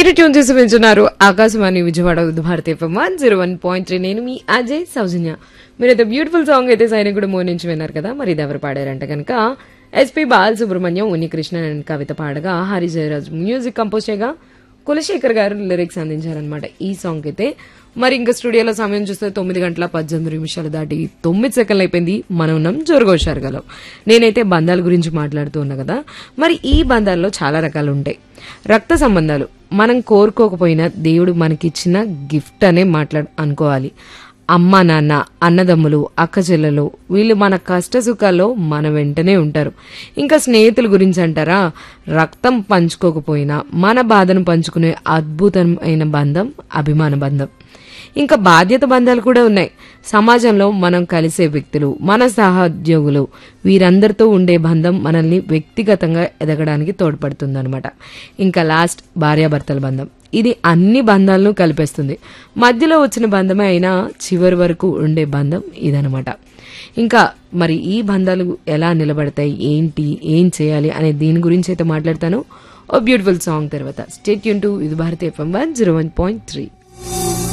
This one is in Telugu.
మీరు ట్యూన్ చేసి వింటున్నారు ఆకాశవాణి విజయవాడ ఉద్ Bharati FM one zero one point three నేను మీ అజయ్ సౌజన్య మీరైతే బ్యూటిఫుల్ సాంగ్ అయితే సైనికుడు మో నుంచి విన్నారు కదా మరి ఇది ఎవరు పాడారంటే కనుక ఎస్పీ బాలసుబ్రహ్మణ్యం ఉన్నికృష్ణన్ అండ్ కవిత పాడగా హరి జయరాజ్ మ్యూజిక్ కంపోజ్ చేయగా కులశేఖర్ గారు లిరిక్స్ అందించారనమాట ఈ సాంగ్ అయితే మరి ఇంకా స్టూడియోలో సమయం చూస్తే తొమ్మిది గంటల పద్దెనిమిది నిమిషాలు దాటి తొమ్మిది సెకండ్లు అయిపోయింది మనం ఉన్నాం జోరుగోషారు గలో నేనైతే బంధాల గురించి మాట్లాడుతూ ఉన్నా కదా మరి ఈ బంధాల్లో చాలా రకాలు ఉంటాయి రక్త సంబంధాలు మనం కోరుకోకపోయినా దేవుడు మనకిచ్చిన గిఫ్ట్ అనే మాట్లాడు అనుకోవాలి అమ్మ నాన్న అన్నదమ్ములు అక్క చెల్లెలు వీళ్ళు మన కష్ట సుఖాల్లో మన వెంటనే ఉంటారు ఇంకా స్నేహితుల గురించి అంటారా రక్తం పంచుకోకపోయినా మన బాధను పంచుకునే అద్భుతమైన బంధం అభిమాన బంధం ఇంకా బాధ్యత బంధాలు కూడా ఉన్నాయి సమాజంలో మనం కలిసే వ్యక్తులు మన సహోద్యోగులు వీరందరితో ఉండే బంధం మనల్ని వ్యక్తిగతంగా ఎదగడానికి తోడ్పడుతుందన్నమాట ఇంకా లాస్ట్ భార్యాభర్తల బంధం ఇది అన్ని బంధాలను కలిపేస్తుంది మధ్యలో వచ్చిన బంధమే అయినా చివరి వరకు ఉండే బంధం ఇదనమాట ఇంకా మరి ఈ బంధాలు ఎలా నిలబడతాయి ఏంటి ఏం చేయాలి అనే దీని గురించి అయితే మాట్లాడతాను ఓ బ్యూటిఫుల్ సాంగ్ తర్వాత స్టేట్ యూన్ టు ఇది Bharati FM one zero one point three